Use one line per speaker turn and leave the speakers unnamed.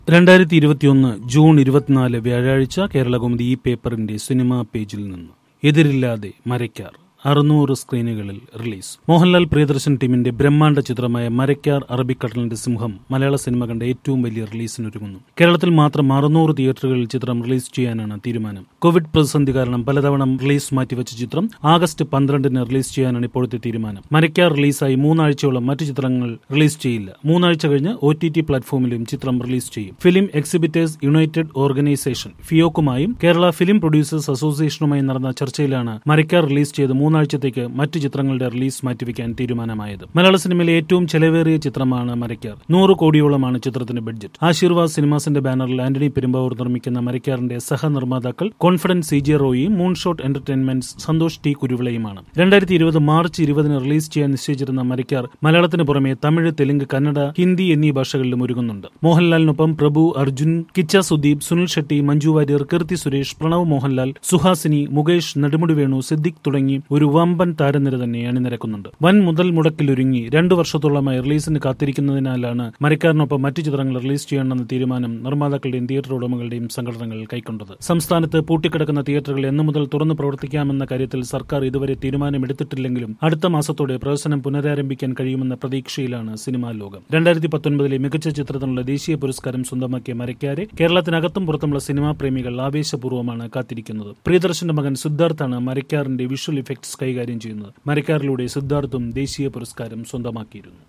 രണ്ടായിരത്തി ഇരുപത്തിയൊന്ന് ജൂൺ ഇരുപത്തിനാല് വ്യാഴാഴ്ച കേരളകൗമുദി ഈ പേപ്പറിന്റെ സിനിമാ പേജിൽ നിന്ന് എതിരില്ലാതെ മരയ്ക്കാർ അറുന്നൂറ് സ്ക്രീനുകളിൽ റിലീസ് മോഹൻലാൽ പ്രിയദർശൻ ടീമിന്റെ ബ്രഹ്മാണ്ഡ ചിത്രമായ മരയ്ക്കാർ അറബിക്കടലിന്റെ സിംഹം മലയാള സിനിമ കണ്ട ഏറ്റവും വലിയ റിലീസിനൊരുങ്ങുന്നു കേരളത്തിൽ മാത്രം അറുന്നൂറ് തിയേറ്ററുകളിൽ ചിത്രം റിലീസ് ചെയ്യാനാണ് തീരുമാനം കോവിഡ് പ്രതിസന്ധി കാരണം പലതവണ റിലീസ് മാറ്റിവെച്ച ചിത്രം ആഗസ്റ്റ് പന്ത്രണ്ടിന് റിലീസ് ചെയ്യാനാണ് ഇപ്പോഴത്തെ തീരുമാനം മരയ്ക്കാർ റിലീസായി മൂന്നാഴ്ചയോളം മറ്റു ചിത്രങ്ങൾ റിലീസ് ചെയ്യില്ല മൂന്നാഴ്ച കഴിഞ്ഞ് ഒ ടി ടി പ്ലാറ്റ്ഫോമിലും ചിത്രം റിലീസ് ചെയ്യും ഫിലിം എക്സിബിറ്റേഴ്സ് യുണൈറ്റഡ് ഓർഗനൈസേഷൻ ഫിയോക്കുമായും കേരള ഫിലിം പ്രൊഡ്യൂസേഴ്സ് അസോസിയേഷനുമായി നടന്ന ചർച്ചയിലാണ് മരയ്ക്കാർ റിലീസ് ചെയ്ത് മൂന്നാഴ്ചത്തേക്ക് മറ്റു ചിത്രങ്ങളുടെ റിലീസ് മാറ്റിവെക്കാൻ തീരുമാനമായത് മലയാള സിനിമയിലെ ഏറ്റവും ചെലവേറിയ ചിത്രമാണ് മരയ്ക്കാർ നൂറ് കോടിയോളമാണ് ചിത്രത്തിന്റെ ബഡ്ജറ്റ് ആശീർവാദ് സിനിമാസിന്റെ ബാനറിൽ ആന്റണി പെരുമ്പാവൂർ നിർമ്മിക്കുന്ന മരയ്ക്കാറിന്റെ സഹനിർമ്മാതാക്കൾ കോൺഫിഡൻസ് സി ജെ റോയിയും മൂൺഷോട്ട് എന്റർടൈൻമെന്റ്സ് സന്തോഷ് ടി കുരുവിളയുമാണ് രണ്ടായിരത്തി ഇരുപത് മാർച്ച് ഇരുപതിന് റിലീസ് ചെയ്യാൻ നിശ്ചയിച്ചിരുന്ന മരയ്ക്കാർ മലയാളത്തിന് പുറമെ തമിഴ് തെലുങ്ക് കന്നഡ ഹിന്ദി എന്നീ ഭാഷകളിലും ഒരുങ്ങുന്നുണ്ട് മോഹൻലാലിനൊപ്പം പ്രഭു അർജുൻ കിച്ച സുദീപ് സുനിൽ ഷെട്ടി മഞ്ജു വാര്യർ കീർത്തി സുരേഷ് പ്രണവ് മോഹൻലാൽ സുഹാസിനി മുകേഷ് നെടുമുടി വേണു സിദ്ദിഖ് തുടങ്ങി ഒരു വമ്പൻ താരനിര തന്നെ അണിനിരക്കുന്നുണ്ട് വൻ മുതൽ മുടക്കിലൊരുങ്ങി രണ്ടു വർഷത്തോളമായി റിലീസിന് കാത്തിരിക്കുന്നതിനാലാണ് മരക്കാരനൊപ്പം മറ്റു ചിത്രങ്ങൾ റിലീസ് ചെയ്യണമെന്ന തീരുമാനം നിർമ്മാതാക്കളുടെയും തിയേറ്റർ ഉടമകളുടെയും സംഘടനകൾ കൈക്കൊണ്ടത് സംസ്ഥാനത്ത് പൂട്ടിക്കിടക്കുന്ന തിയേറ്ററുകൾ എന്നു മുതൽ തുറന്നു പ്രവർത്തിക്കാമെന്ന കാര്യത്തിൽ സർക്കാർ ഇതുവരെ തീരുമാനമെടുത്തിട്ടില്ലെങ്കിലും അടുത്ത മാസത്തോടെ പ്രവർത്തനം പുനരാരംഭിക്കാൻ കഴിയുമെന്ന പ്രതീക്ഷയിലാണ് സിനിമാ ലോകം രണ്ടായിരത്തി പത്തൊൻപതിലെ മികച്ച ചിത്രത്തിനുള്ള ദേശീയ പുരസ്കാരം സ്വന്തമാക്കിയ മരക്കാരെ കേരളത്തിനകത്തും പുറത്തുമുള്ള സിനിമാ പ്രേമികൾ ആവേശപൂർവ്വമാണ് കാത്തിരിക്കുന്നത് പ്രിയദർശന്റെ മകൻ സിദ്ധാർത്ഥാണ് മരക്കാറിന്റെ വിഷ്വൽ ഇഫക്ട്സ് കൈകാര്യം ചെയ്യുന്നത് മരക്കാറിലൂടെ സിദ്ധാർത്ഥും ദേശീയ പുരസ്കാരം സ്വന്തമാക്കിയിരുന്നു